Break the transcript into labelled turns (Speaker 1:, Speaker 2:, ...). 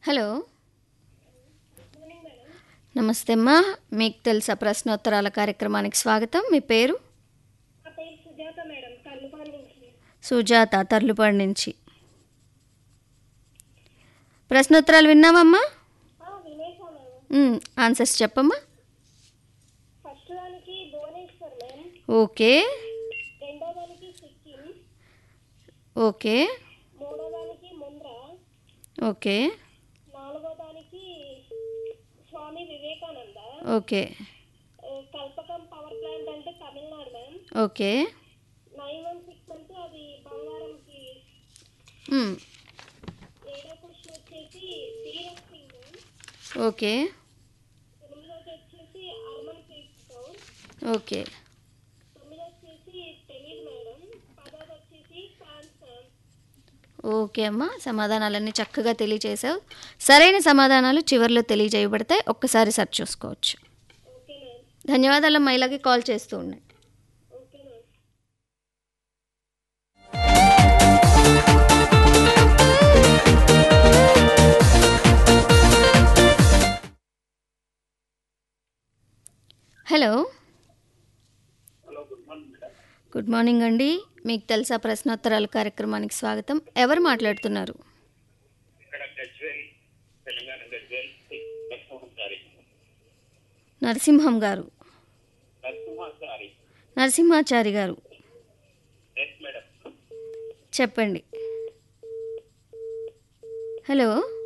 Speaker 1: hello నమస్తే అమ్మా మీకు తెలుసా ప్రశ్నోత్తరాల కార్యక్రమానికి స్వాగతం మీ పేరు
Speaker 2: నా పేరు సుజాత మేడం కల్లుపాడు నుంచి
Speaker 1: సుజాత తర్లుపాడు నుంచి ప్రశ్నోత్తరాలు విన్నావమ్మా
Speaker 2: ఆ, వినేశా మేడం
Speaker 1: ఉమ్, ఆన్సర్స్ చెప్పమ్మా
Speaker 2: ఫస్ట్ దానికి భువనేశ్వర్ మేడం
Speaker 1: ఓకే
Speaker 2: రెండో దానికి సిక్కిం
Speaker 1: ఓకే
Speaker 2: మూడో దానికి ముంద్రా
Speaker 1: ఓకే
Speaker 2: నాలుగో దానికి స్వామి వివేకానంద
Speaker 1: ఓకే
Speaker 2: ఆ, కల్పకం పవర్ ప్లాంట్ అంటే Tamil Nadu ma'am
Speaker 1: okay
Speaker 2: nine one six అంటే అది బంగారంకి
Speaker 1: ఉమ్,
Speaker 2: ఏడో క్వశ్చన్ వచ్చేసి తీరత్ సింగ్ మ్యామ్
Speaker 1: ఓకే
Speaker 2: ఎనిమిదోది వచ్చేసి హర్మన్ ప్రీత్ కౌర్
Speaker 1: ఓకే
Speaker 2: తొమ్మిది వచ్చేసి తెలియదు మేడం పదోది వచ్చేసి ఫ్రాన్స్ మ్యామ్
Speaker 1: ఓకే అమ్మా సమాధానాలన్నీ చక్కగా తెలియజేశావు సరైన సమాధానాలు చివరిలో తెలియజేయబడతాయి ఒక్కసారి సెర్చ్ చూసుకోవచ్చు
Speaker 2: ఓకే మ్యామ్
Speaker 1: ధన్యవాదాలమ్మా ఇలాగే కాల్ చేస్తూ ఉన్నాయి
Speaker 2: okay ma'am
Speaker 1: hello good morning అండి మీకు తెలుసా ప్రశ్నోత్తరాల కార్యక్రమానికి స్వాగతం ఎవరు మాట్లాడుతున్నారు
Speaker 3: ఇక్కడ గజ్వేల్ తెలంగాణ గజ్వేల్ నరసింహాచారి
Speaker 1: నరసింహం గారు
Speaker 3: నరసింహాచారి
Speaker 1: నరసింహాచారి గారు
Speaker 3: ఎస్ మేడం
Speaker 1: చెప్పండి హలో